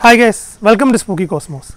hi guys welcome to Spooky Cosmos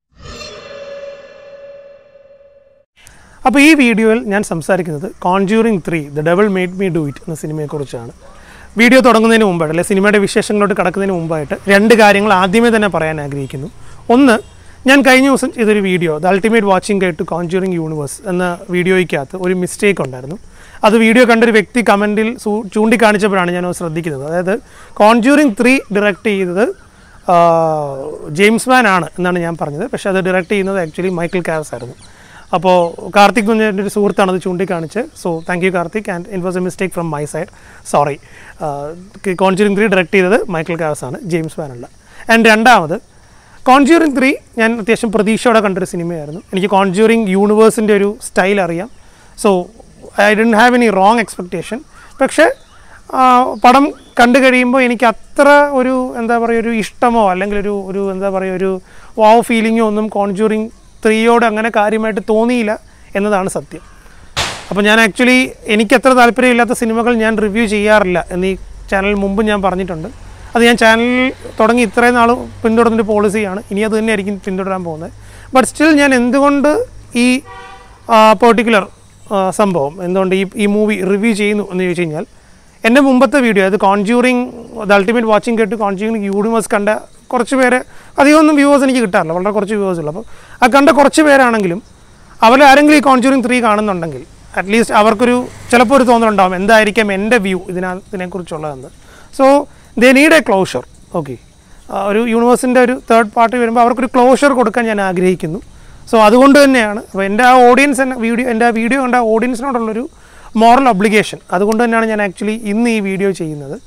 അപ്പോൾ ഈ വീഡിയോയിൽ ഞാൻ സംസാരിക്കുന്നത് Conjuring three the devil made me do it എന്ന സിനിമയെക്കുറിച്ചാണ് വീഡിയോ തുടങ്ങുന്നതിന് മുമ്പായിട്ട് അല്ലെ സിനിമയുടെ വിശേഷങ്ങളോട്ട് കടക്കുന്നതിന് മുമ്പായിട്ട് രണ്ട് കാര്യങ്ങൾ ആദ്യമേ തന്നെ പറയാൻ ആഗ്രഹിക്കുന്നു ഒന്ന് ഞാൻ കഴിഞ്ഞ ദിവസം ചെയ്തൊരു video the ultimate watching guide to Conjuring universe എന്ന വീഡിയോയ്ക്കകത്ത് ഒരു മിസ്റ്റേക്ക് ഉണ്ടായിരുന്നു അത് വീഡിയോ കണ്ടൊരു വ്യക്തി കമൻറ്റിൽ ചൂണ്ടിക്കാണിച്ചപ്പോഴാണ് ഞാൻ അത് ശ്രദ്ധിക്കുന്നത് അതായത് കോൺജ്യൂറിങ് ത്രീ ഡയറക്റ്റ് ചെയ്തത് ആ, ജെയിംസ് മാൻ ആണ് എന്നാണ് ഞാൻ പറഞ്ഞത് പക്ഷേ അത് ഡയറക്റ്റ് ചെയ്യുന്നത് ആക്ച്വലി മൈക്കിൾ കാവസ് ആയിരുന്നു അപ്പോൾ കാർത്തിക് കുഞ്ഞ് എൻ്റെ ഒരു സുഹൃത്താണ് അത് ചൂണ്ടിക്കാണിച്ച് so thank you Karthik and it was a mistake from my side sorry Conjuring three direct ചെയ്തത് മൈക്കിൾ കാവസ് ആണ് ജെയിംസ് മാൻ അല്ല ആൻഡ് രണ്ടാമത് കോൺജ്യൂറിങ് ത്രീ ഞാൻ അത്യാവശ്യം പ്രതീക്ഷയോടെ കണ്ടൊരു സിനിമയായിരുന്നു എനിക്ക് കോൺജ്യൂറിങ് യൂണിവേഴ്സിൻ്റെ ഒരു സ്റ്റൈൽ അറിയാം so I'd have any wrong expectation പക്ഷേ ആ, പടം കണ്ടു കഴിയുമ്പോൾ എനിക്ക് അത്ര ഒരു എന്താ പറയുക ഒരു ഇഷ്ടമോ അല്ലെങ്കിൽ ഒരു ഒരു എന്താ പറയുക ഒരു വാവ് ഫീലിങ്ങോ ഒന്നും കോൺജ്യൂറിങ് ത്രീയോട് അങ്ങനെ കാര്യമായിട്ട് തോന്നിയില്ല എന്നതാണ് സത്യം അപ്പോൾ ഞാൻ ആക്ച്വലി എനിക്ക് അത്ര താല്പര്യമില്ലാത്ത സിനിമകൾ ഞാൻ റിവ്യൂ ചെയ്യാറില്ല എന്ന് ഈ ചാനലിൽ മുമ്പ് ഞാൻ പറഞ്ഞിട്ടുണ്ട് അത് ഞാൻ ചാനലിൽ തുടങ്ങി ഇത്രയും നാൾ പിന്തുടർന്നൊരു പോളിസിയാണ് ഇനി അത് തന്നെയായിരിക്കും പിന്തുടരാൻ പോകുന്നത് ബട്ട് സ്റ്റിൽ ഞാൻ എന്തുകൊണ്ട് ഈ പെർട്ടിക്കുലർ സംഭവം എന്തുകൊണ്ട് ഈ ഈ മൂവി റിവ്യൂ ചെയ്യുന്നു എന്ന് ചോദിച്ചു കഴിഞ്ഞാൽ എൻ്റെ മുമ്പത്തെ വീഡിയോ അത് കോൺജ്യൂറിങ് ദ അൾട്ടിമേറ്റ് വാച്ചിങ് കേട്ട് കോൺജ്യൂറിങ് യൂണിവേഴ്സ് കണ്ട കുറച്ച് പേര് അധികമൊന്നും വ്യൂവേഴ്സ് എനിക്ക് കിട്ടാറില്ല വളരെ കുറച്ച് വ്യൂവേഴ്സ് ഉള്ളൂ അപ്പോൾ ആ കണ്ട കുറച്ച് പേരാണെങ്കിലും അവർ ആരെങ്കിലും ഈ കോൺജ്യൂറിങ് ത്രീ കാണുന്നുണ്ടെങ്കിൽ അറ്റ്ലീസ്റ്റ് അവർക്കൊരു ചിലപ്പോൾ ഒരു തോന്നലുണ്ടാവും എന്തായിരിക്കാം എൻ്റെ വ്യൂ ഇതിനാ ഇതിനെക്കുറിച്ചുള്ളതെന്ന് so they need a closure okay ഒരു യൂണിവേഴ്സിൻ്റെ ഒരു തേർഡ് പാർട്ടി വരുമ്പോൾ അവർക്കൊരു ക്ലോഷർ കൊടുക്കാൻ ഞാൻ ആഗ്രഹിക്കുന്നു സോ അതുകൊണ്ട് തന്നെയാണ് അപ്പോൾ എൻ്റെ ആ ഓഡിയൻസ് തന്നെ വീഡിയോ എൻ്റെ ആ വീഡിയോ കണ്ട ആ ഓഡിയൻസിനോടുള്ളൊരു മോറൽ ഒബ്ലിഗേഷൻ അതുകൊണ്ട് തന്നെയാണ് ഞാൻ ആക്ച്വലി ഇന്ന് ഈ വീഡിയോ ചെയ്യുന്നത്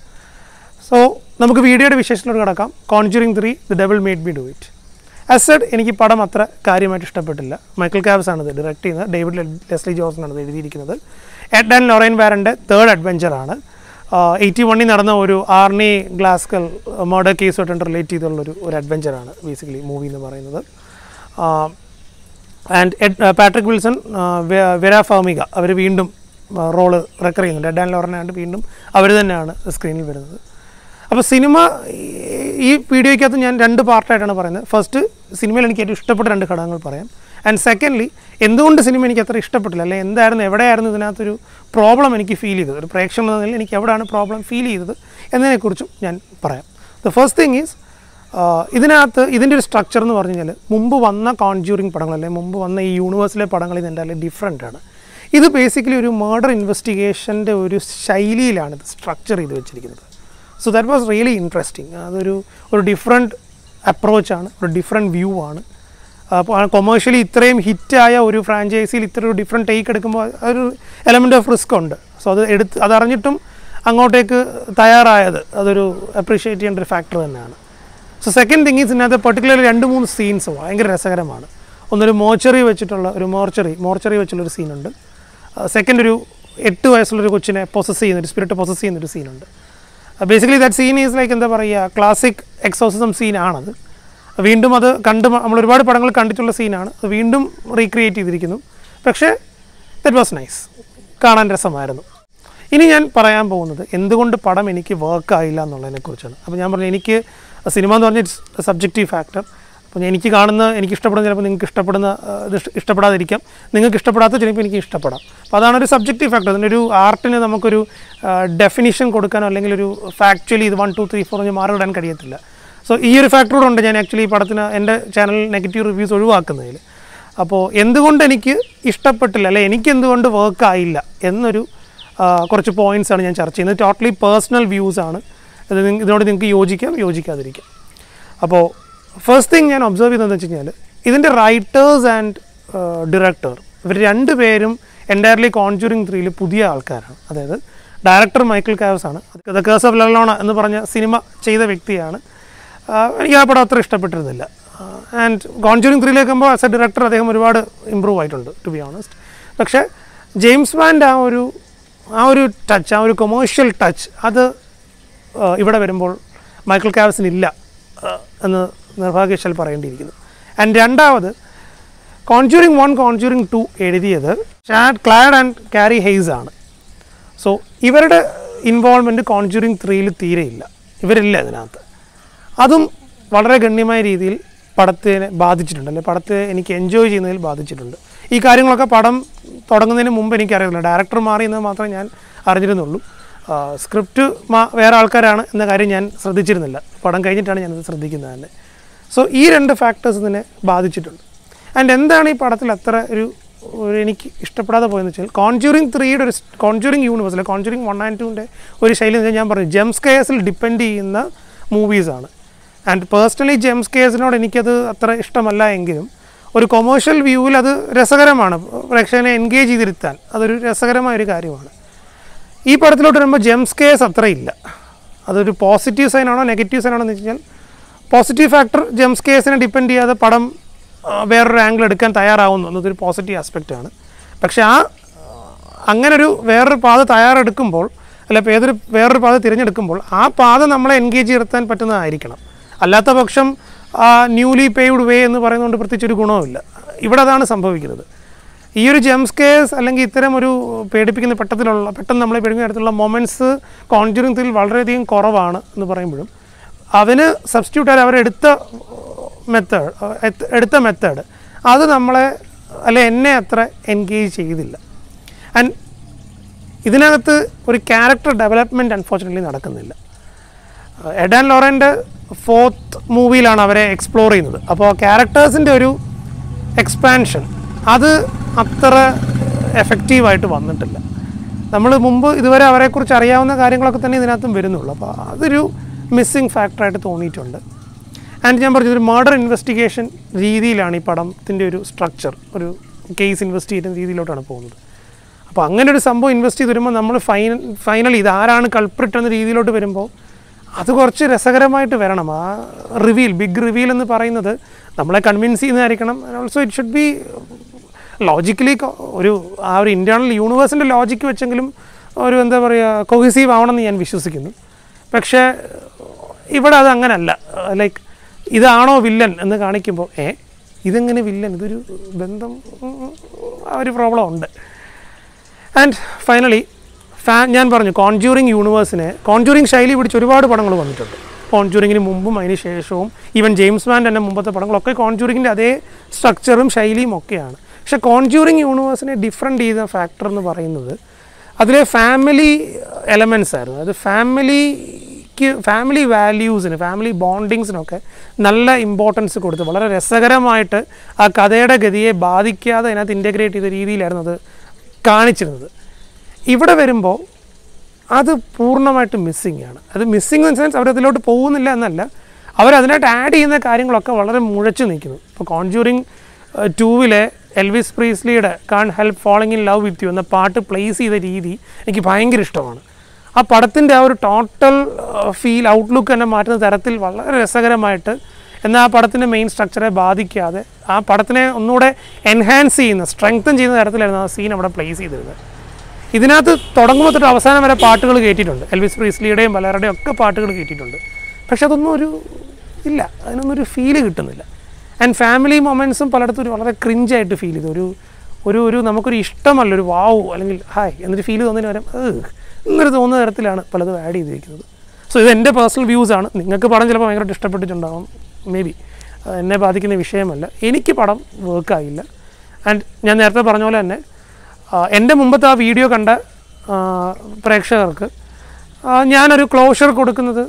സോ നമുക്ക് വീഡിയോയുടെ വിശേഷത്തിലോട്ട് കിടക്കാം Conjuring three the devil made me do it അസഡ് എനിക്ക് പടം അത്ര കാര്യമായിട്ട് ഇഷ്ടപ്പെട്ടില്ല മൈക്കിൾ കാബ്സ് ആണ് ഇത് ഡയറക്റ്റ് ചെയ്യുന്നത് ഡേവിഡ് ലെ- ലെസ്ലി ജോസൺ ആണ് ഇത് എഴുതിയിരിക്കുന്നത് എഡ് ആൻഡ് ലൊറൈൻ വാരൻ്റെ തേർഡ് അഡ്വഞ്ചറാണ് എയ്റ്റി വണ്ണിൽ നടന്ന ഒരു ആർണി ഗ്ലാസ്കൽ മർഡർ കേസുമായിട്ട് റിലേറ്റ് ചെയ്തുള്ളൊരു ഒരു അഡ്വഞ്ചറാണ് ബേസിക്കലി മൂവി എന്ന് പറയുന്നത് ആൻഡ് എഡ് പാട്രിക് വിൽസൺ വെര ഫാമിക അവർ വീണ്ടും റോള് റെക്കർ ചെയ്യുന്നുണ്ട് എഡ് ആൻഡ് ലോറനായിട്ട് വീണ്ടും അവർ തന്നെയാണ് സ്ക്രീനിൽ വരുന്നത് അപ്പോൾ സിനിമ ഈ- ഈ വീഡിയോയ്ക്കകത്ത് ഞാൻ രണ്ട് പാർട്ടായിട്ടാണ് പറയുന്നത് ഫസ്റ്റ് സിനിമയിൽ എനിക്ക് ഏറ്റവും ഇഷ്ടപ്പെട്ട രണ്ട് ഘടകങ്ങൾ പറയാം ആൻഡ് സെക്കൻഡ്ലി എന്തുകൊണ്ട് സിനിമ എനിക്ക് അത്ര ഇഷ്ടപ്പെട്ടില്ല അല്ലെങ്കിൽ എന്തായിരുന്നു എവിടെയായിരുന്നു ഇതിനകത്തൊരു പ്രോബ്ലം എനിക്ക് ഫീൽ ചെയ്തത് ഒരു പ്രേക്ഷകൻ എന്ന നിലയിൽ എനിക്ക് എവിടെയാണ് പ്രോബ്ലം ഫീൽ ചെയ്തത് എന്നതിനെക്കുറിച്ചും ഞാൻ പറയാം ദ ഫസ്റ്റ് തിങ് ഈസ് ഇതിനകത്ത് ഇതിൻ്റെ ഒരു സ്ട്രക്ചർ എന്ന് പറഞ്ഞു കഴിഞ്ഞാൽ മുമ്പ് വന്ന കോൺജ്യൂറിങ് പടങ്ങൾ അല്ലെങ്കിൽ മുമ്പ് വന്ന ഈ യൂണിവേഴ്സിലെ പടങ്ങൾ ഇതിൻ്റെ ഡിഫറെൻ്റ് ആണ് ഇത് ബേസിക്കലി ഒരു മർഡർ ഇൻവെസ്റ്റിഗേഷൻ്റെ ഒരു ശൈലിയിലാണ് ഇത് സ്ട്രക്ചർ ചെയ്ത് വെച്ചിരിക്കുന്നത് so that was really interesting അതൊരു ഒരു ഡിഫറെൻറ്റ് അപ്രോച്ചാണ് ഒരു ഡിഫറെൻറ്റ് വ്യൂ ആണ് അപ്പോൾ കൊമേഴ്ഷ്യലി ഇത്രയും ഹിറ്റായ ഒരു ഫ്രാഞ്ചൈസിയിൽ ഇത്ര ഒരു ഡിഫറെൻറ്റ് ടേക്ക് എടുക്കുമ്പോൾ അതൊരു എലമെൻറ്റ് ഓഫ് റിസ്ക് ഉണ്ട് സോ അത് എടുത്ത് അതറിഞ്ഞിട്ടും അങ്ങോട്ടേക്ക് തയ്യാറായത് അതൊരു അപ്രീഷിയേറ്റ് ചെയ്യേണ്ട ഒരു ഫാക്ടർ തന്നെയാണ് സോ സെക്കൻഡ് തിങ് ഈസ് ഇതിനകത്ത് പെർട്ടിക്കുലർ രണ്ട് മൂന്ന് സീൻസ് ഭയങ്കര രസകരമാണ് ഒന്നൊരു മോർച്ചറി വെച്ചിട്ടുള്ള ഒരു മോർച്ചറി മോർച്ചറി വെച്ചുള്ളൊരു സീനുണ്ട് സെക്കൻഡ് ഒരു എട്ട് വയസ്സുള്ളൊരു കൊച്ചിനെ പൊസസ് ചെയ്യുന്ന ഒരു സ്പിരിറ്റ് പൊസസ് ചെയ്യുന്ന ഒരു സീനുണ്ട് basically that scene is like എന്താ പറയുക ക്ലാസിക് എക്സോസിസം സീനാണത് വീണ്ടും അത് കണ്ട് മ- നമ്മൾ ഒരുപാട് പടങ്ങൾ കണ്ടിട്ടുള്ള സീനാണ് അത് വീണ്ടും റീക്രിയേറ്റ് ചെയ്തിരിക്കുന്നു പക്ഷേ ദറ്റ് വാസ് നൈസ് കാണാൻ രസമായിരുന്നു ഇനി ഞാൻ പറയാൻ പോകുന്നത് എന്തുകൊണ്ട് പടം എനിക്ക് വർക്ക് ആയില്ല എന്നുള്ളതിനെക്കുറിച്ചാണ് അപ്പോൾ ഞാൻ പറഞ്ഞു എനിക്ക് സിനിമ എന്ന് പറഞ്ഞ ഇറ്റ്സ് സബ്ജക്റ്റീവ് ഫാക്ടർ അപ്പോൾ എനിക്ക് കാണുന്ന എനിക്ക് ഇഷ്ടപ്പെടുന്ന ചിലപ്പോൾ നിങ്ങൾക്ക് ഇഷ്ടപ്പെടുന്ന ആ, ഇത് ഇഷ്ട- ഇഷ്ടപ്പെടാതിരിക്കാം നിങ്ങൾക്ക് ഇഷ്ടപ്പെടാത്ത ചിലപ്പോൾ എനിക്ക് ഇഷ്ടപ്പെടാം അപ്പോൾ അതാണ് ഒരു സബ്ജക്റ്റീവ് ഫാക്ടർ അതിൻ്റെ ഒരു ആർട്ടിന് നമുക്കൊരു ഡെഫിനിഷൻ കൊടുക്കാനോ അല്ലെങ്കിൽ ഒരു ഫാക്ച്വലി ഇത് വൺ ടു ത്രീ ഫോർ എന്ന് മാറിവിടാൻ കഴിയത്തില്ല സോ ഈ ഒരു ഫാക്ടറോട് ഉണ്ട് ഞാൻ ആക്ച്വലി ഈ പടത്തിന് എൻ്റെ ചാനൽ നെഗറ്റീവ് റിവ്യൂസ് ഒഴിവാക്കുന്നതിൽ അപ്പോൾ എന്തുകൊണ്ട് എനിക്ക് ഇഷ്ടപ്പെട്ടില്ല അല്ലെ എനിക്ക് എന്തുകൊണ്ട് വർക്ക് ആയില്ല എന്നൊരു ആ, കുറച്ച് പോയിന്റ്സ് ആണ് ഞാൻ ചർച്ച ചെയ്യുന്നത് ടോട്ടലി പേഴ്സണൽ വ്യൂസ് ആണ് ഇത് നിങ്ങ- ഇതിനോട് നിങ്ങൾക്ക് യോജിക്കാം യോജിക്കാതിരിക്കാം അപ്പോൾ ഫസ്റ്റ് തിങ് ഞാൻ ഒബ്സർവ് ചെയ്തതെന്ന് വെച്ച് കഴിഞ്ഞാൽ ഇതിൻ്റെ റൈറ്റേഴ്സ് ആൻഡ് ഡയറക്ടർ ഇവർ രണ്ടുപേരും എൻറ്റയർലി കോൺജുറിങ് ത്രീയിൽ പുതിയ ആൾക്കാരാണ് അതായത് ഡയറക്ടർ മൈക്കിൾ കാവസ് ആണ് ദ കേസ് ഓഫ് ലലോണ എന്ന് പറഞ്ഞ സിനിമ ചെയ്ത വ്യക്തിയാണ് ആഹ് എനിക്ക് ആ പടം അത്ര ഇഷ്ടപ്പെട്ടിരുന്നില്ല ആൻഡ് കോൺജുറിങ് ത്രീയിലേക്ക് ആകുമ്പോൾ ആസ് എ ഡയറക്ടർ അദ്ദേഹം ഒരുപാട് ഇമ്പ്രൂവ് ആയിട്ടുണ്ട് ടു ബി ഓണസ്റ്റ് പക്ഷേ ജെയിംസ് വാൻ്റെ ആ ഒരു ആ ഒരു ടച്ച് ആ ഒരു കൊമേഴ്ഷ്യൽ ടച്ച് അത് ആഹ് ഇവിടെ വരുമ്പോൾ മൈക്കിൾ കാവസിന് ഇല്ല ആഹ് എന്ന് നിർഭാഗ്യവശാൽ പറയേണ്ടിയിരിക്കുന്നു ആൻഡ് രണ്ടാമത് കോൺജൂറിങ് വൺ കോൺജൂറിങ് ടു എഴുതിയത് ചാഡ് ക്ലാഡ് ആൻഡ് കാരി ഹെയ്സ് ആണ് സോ ഇവരുടെ ഇൻവോൾവ്മെൻറ്റ് കോൺജൂറിങ് ത്രീയിൽ തീരെയില്ല ഇവരില്ല ഇതിനകത്ത് അതും വളരെ ഗണ്യമായ രീതിയിൽ പടത്തിനെ ബാധിച്ചിട്ടുണ്ട് അല്ലെങ്കിൽ പടത്തെ എനിക്ക് എൻജോയ് ചെയ്യുന്നതിൽ ബാധിച്ചിട്ടുണ്ട് ഈ കാര്യങ്ങളൊക്കെ പടം തുടങ്ങുന്നതിന് മുമ്പ് എനിക്കറിയില്ല ഡയറക്ടർ മാറി എന്ന് മാത്രമേ ഞാൻ അറിഞ്ഞിരുന്നുള്ളൂ സ്ക്രിപ്റ്റ് മാ വേറെ ആൾക്കാരാണ് എന്ന കാര്യം ഞാൻ ശ്രദ്ധിച്ചിരുന്നില്ല പടം കഴിഞ്ഞിട്ടാണ് ഞാനത് ശ്രദ്ധിക്കുന്നത് തന്നെ സോ ഈ രണ്ട് ഫാക്ടേഴ്സ് ഇതിനെ ബാധിച്ചിട്ടുണ്ട് ആൻഡ് എന്താണ് ഈ പടത്തിൽ അത്ര ഒരു ഒരു എനിക്ക് ഇഷ്ടപ്പെടാതെ പോയെന്ന് വെച്ചാൽ കോൺജൂറിങ് ത്രീയുടെ ഒരു കോൺജൂറിങ് യൂണിവേഴ്സ് അല്ലെ കോൺജൂറിങ് വൺ ആൻഡ് ടുവിൻ്റെ ഒരു ശൈലി എന്ന് വെച്ചാൽ ഞാൻ പറഞ്ഞു ജെംസ് കേസിൽ ഡിപ്പെൻഡ് ചെയ്യുന്ന മൂവീസാണ് ആൻഡ് പേഴ്സണലി ജെംസ് കേസിനോട് എനിക്കത് അത്ര ഇഷ്ടമല്ല എങ്കിലും ഒരു കൊമേഴ്ഷ്യൽ വ്യൂവിൽ അത് രസകരമാണ് പ്രേക്ഷകനെ എൻഗേജ് ചെയ്തിരുത്താൻ അതൊരു രസകരമായ ഒരു കാര്യമാണ് ഈ പടത്തിലോട്ട് വരുമ്പോൾ ജെംസ് കേസ് അത്രയില്ല അതൊരു പോസിറ്റീവ് സൈനാണോ നെഗറ്റീവ് സൈനാണോ എന്ന് വെച്ച് കഴിഞ്ഞാൽ പോസിറ്റീവ് ഫാക്ടർ ജെംസ് കേസിനെ ഡിപ്പെൻഡ് ചെയ്യാതെ പടം ആ, വേറൊരു ആംഗിൾ എടുക്കാൻ തയ്യാറാവുന്നു എന്നതൊരു പോസിറ്റീവ് ആസ്പെക്റ്റ് ആണ് പക്ഷേ ആ അങ്ങനൊരു വേറൊരു പാത തയ്യാറെടുക്കുമ്പോൾ അല്ല ഇപ്പോൾ ഏതൊരു വേറൊരു പാത തിരഞ്ഞെടുക്കുമ്പോൾ ആ പാത നമ്മളെ എൻഗേജ് ചെയ്തെത്താൻ പറ്റുന്നതായിരിക്കണം അല്ലാത്ത പക്ഷം ന്യൂലി പെയ്ഡ് വേ എന്ന് പറയുന്നതുകൊണ്ട് പ്രത്യേകിച്ച് ഒരു ഗുണവുമില്ല ഇവിടെ അതാണ് സംഭവിക്കുന്നത് ഈ ഒരു ജെംസ് കേസ് അല്ലെങ്കിൽ ഇത്തരം ഒരു പേടിപ്പിക്കുന്ന പെട്ടത്തിലുള്ള പെട്ടെന്ന് നമ്മളെ പേടിക്കുന്ന തരത്തിലുള്ള മൊമെൻറ്റ്സ് കോൺജുറിംഗത്തിൽ വളരെയധികം കുറവാണ് എന്ന് പറയുമ്പോഴും അവന് സബ്സ്റ്റിറ്റ്യൂട്ട് ആയി അവരെടുത്ത മെത്തേഡ് എടുത്ത മെത്തേഡ് അത് നമ്മളെ അല്ലെ എന്നെ അത്ര എൻഗേജ് ചെയ്തില്ല ആൻഡ് ഇതിനകത്ത് ഒരു ക്യാരക്ടർ ഡെവലപ്മെൻറ്റ് അൺഫോർച്ചുനേറ്റ്ലി നടക്കുന്നില്ല എഡാൻ ലോറൻ്റെ ഫോർത്ത് മൂവിയിലാണ് അവരെ എക്സ്പ്ലോർ ചെയ്യുന്നത് അപ്പോൾ ക്യാരക്ടേഴ്സിൻ്റെ ഒരു എക്സ്പാൻഷൻ അത് അത്ര എഫക്റ്റീവായിട്ട് വന്നിട്ടില്ല നമ്മൾ മുമ്പ് ഇതുവരെ അവരെക്കുറിച്ച് അറിയാവുന്ന കാര്യങ്ങളൊക്കെ തന്നെ ഇതിനകത്തും വരുന്നുള്ളൂ അപ്പോൾ അതൊരു മിസ്സിങ് ഫാക്ടറായിട്ട് തോന്നിയിട്ടുണ്ട് ആൻഡ് ഞാൻ പറഞ്ഞത് ഒരു മർഡർ ഇൻവെസ്റ്റിഗേഷൻ രീതിയിലാണ് ഈ പടത്തിൻ്റെ ഒരു സ്ട്രക്ചർ ഒരു കേസ് ഇൻവെസ്റ്റ് ചെയ്യുന്ന രീതിയിലോട്ടാണ് പോകുന്നത് അപ്പോൾ അങ്ങനെ ഒരു സംഭവം ഇൻവെസ്റ്റ് ചെയ്ത് വരുമ്പോൾ നമ്മൾ ഫൈന ഫൈനലി ഇത് ആരാണ് കൾപ്രിറ്റ് എന്ന രീതിയിലോട്ട് വരുമ്പോൾ അത് കുറച്ച് രസകരമായിട്ട് വരണം ആ റിവീൽ ബിഗ് റിവീൽ എന്ന് പറയുന്നത് നമ്മളെ കൺവിൻസ് ചെയ്യുന്നതായിരിക്കണം also it should be logically ഒരു ആ ഒരു ഇൻറ്റേർണൽ യൂണിവേഴ്സിൻ്റെ ലോജിക്ക് വെച്ചെങ്കിലും ഒരു എന്താ പറയുക കൊഹസീവ് ആവണമെന്ന് ഞാൻ വിശ്വസിക്കുന്നു പക്ഷേ ഇവിടെ അത് അങ്ങനല്ല ലൈക്ക് ഇതാണോ വില്ലൻ എന്ന് കാണിക്കുമ്പോൾ ഏ ഇതെങ്ങനെ വില്ലൻ ഇതൊരു ബന്ധം ഉം, ആ ഒരു പ്രോബ്ലം ഉണ്ട് ആൻഡ് ഫൈനലി ഫാ ഞാൻ പറഞ്ഞു കോൺജ്യൂറിങ് യൂണിവേഴ്സിനെ കോൺജ്യൂറിങ് ശൈലി പിടിച്ച് ഒരുപാട് പടങ്ങൾ വന്നിട്ടുണ്ട് കോൺജ്യൂറിങ്ങിന് മുമ്പും അതിന് ശേഷവും ഈവൻ ജെയിംസ് മാൻ തന്നെ മുമ്പത്തെ പടങ്ങളൊക്കെ കോൺജ്യൂറിങ്ങിൻ്റെ അതേ സ്ട്രക്ചറും ശൈലിയും ഒക്കെയാണ് പക്ഷേ കോൺജ്യൂറിങ് യൂണിവേഴ്സിനെ ഡിഫറെൻ്റ് ചെയ്ത ഫാക്ടർ എന്ന് പറയുന്നത് അതിലെ ഫാമിലി എലമെൻസ് ആയിരുന്നു അത് ഫാമിലിക്ക് ഫാമിലി വാല്യൂസിന് ഫാമിലി ബോണ്ടിങ്സിനൊക്കെ നല്ല ഇമ്പോർട്ടൻസ് കൊടുത്ത് വളരെ രസകരമായിട്ട് ആ കഥയുടെ ഗതിയെ ബാധിക്കാതെ അതിനകത്ത് ഇൻറ്റഗ്രേറ്റ് ചെയ്ത രീതിയിലായിരുന്നു അത് കാണിച്ചിരുന്നത് ഇവിടെ വരുമ്പോൾ അത് പൂർണ്ണമായിട്ട് മിസ്സിങ് ആണ് അത് മിസ്സിങ് ഇൻ സെൻസ് അവരതിലോട്ട് പോകുന്നില്ല എന്നല്ല അവരതിനായിട്ട് ആഡ് ചെയ്യുന്ന കാര്യങ്ങളൊക്കെ വളരെ മുഴച്ചു നിൽക്കുന്നു ഇപ്പോൾ കോൺജ്യൂറിങ് ടൂവിലെ എൽവിസ് പ്രീസ്ലിയുടെ can't help falling in love with you എന്ന പാട്ട് പ്ലേസ് ചെയ്ത രീതി എനിക്ക് ഭയങ്കര ഇഷ്ടമാണ് ആ പടത്തിൻ്റെ ആ ഒരു ടോട്ടൽ ഫീൽ ഔട്ട്ലുക്ക് തന്നെ മാറ്റുന്ന തരത്തിൽ വളരെ രസകരമായിട്ട് എന്നാൽ ആ പടത്തിൻ്റെ മെയിൻ സ്ട്രക്ചറെ ബാധിക്കാതെ ആ പടത്തിനെ ഒന്നുകൂടെ എൻഹാൻസ് ചെയ്യുന്ന സ്ട്രെങ്തൻ ചെയ്യുന്ന തരത്തിലായിരുന്നു ആ സീൻ അവിടെ പ്ലേസ് ചെയ്തിരുന്നത് ഇതിനകത്ത് തുടങ്ങുമ്പോൾ തൊട്ട് അവസാനം വരെ പാട്ടുകൾ കേട്ടിട്ടുണ്ട് എൽവിസ് പ്രീസ്ലിയുടെയും പലരുടെയും ഒക്കെ പാട്ടുകൾ കേട്ടിട്ടുണ്ട് പക്ഷെ അതൊന്നും ഒരു ഇല്ല അതിനൊന്നും ഒരു ഫീല് കിട്ടുന്നില്ല ആൻഡ് ഫാമിലി മൊമെൻറ്റ്സും പലയിടത്തും ഒരു വളരെ ക്രിഞ്ചായിട്ട് ഫീൽ ചെയ്തു ഒരു ഒരു ഒരു നമുക്കൊരു ഇഷ്ടമല്ല ഒരു വാവ് അല്ലെങ്കിൽ ഹായ് എന്നൊരു ഫീൽ തോന്നുന്നതിന് പകരം ഏഹ് എന്നൊരു തോന്നുന്ന തരത്തിലാണ് പലതും ആഡ് ചെയ്തിരിക്കുന്നത് സോ ഇത് എൻ്റെ പേഴ്സണൽ വ്യൂസ് ആണ് നിങ്ങൾക്ക് പടം ചിലപ്പോൾ ഭയങ്കരമായിട്ട് ഇഷ്ടപ്പെട്ടിട്ടുണ്ടാകും മേ ബി എന്നെ ബാധിക്കുന്ന വിഷയമല്ല എനിക്ക് പടം വർക്കായില്ല ആൻഡ് ഞാൻ നേരത്തെ പറഞ്ഞ പോലെ തന്നെ ആ, എൻ്റെ മുമ്പത്തെ ആ വീഡിയോ കണ്ട ആ, പ്രേക്ഷകർക്ക് ആ, ഞാനൊരു ക്ലോഷർ കൊടുക്കുന്നത്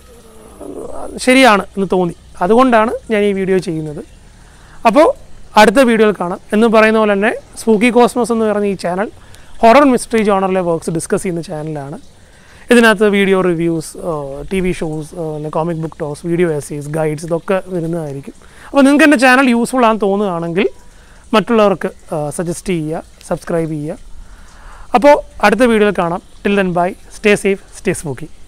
ശരിയാണ് എന്ന് തോന്നി അതുകൊണ്ടാണ് ഞാൻ ഈ വീഡിയോ ചെയ്യുന്നത് അപ്പോൾ അടുത്ത വീഡിയോയിൽ കാണാം എന്ന് പറയുന്ന പോലെ തന്നെ സ്പൂക്കി കോസ്മോസ് എന്ന് പറയുന്ന ഈ ചാനൽ ഹൊറർ മിസ്റ്ററി ജോണറിലെ വർക്ക്സ് ഡിസ്കസ് ചെയ്യുന്ന ചാനലാണ് ഇതിനകത്ത് video reviews T V shows comic book ടോസ് വീഡിയോ എസീസ് ഗൈഡ്സ് ഇതൊക്കെ വരുന്നതായിരിക്കും അപ്പോൾ നിങ്ങൾക്ക് എൻ്റെ ചാനൽ യൂസ്ഫുൾ ആണെന്ന് തോന്നുകയാണെങ്കിൽ മറ്റുള്ളവർക്ക് സജസ്റ്റ് ചെയ്യുക സബ്സ്ക്രൈബ് ചെയ്യുക അപ്പോൾ അടുത്ത വീഡിയോയിൽ കാണാം till then bye stay safe stay സ്മൂക്കി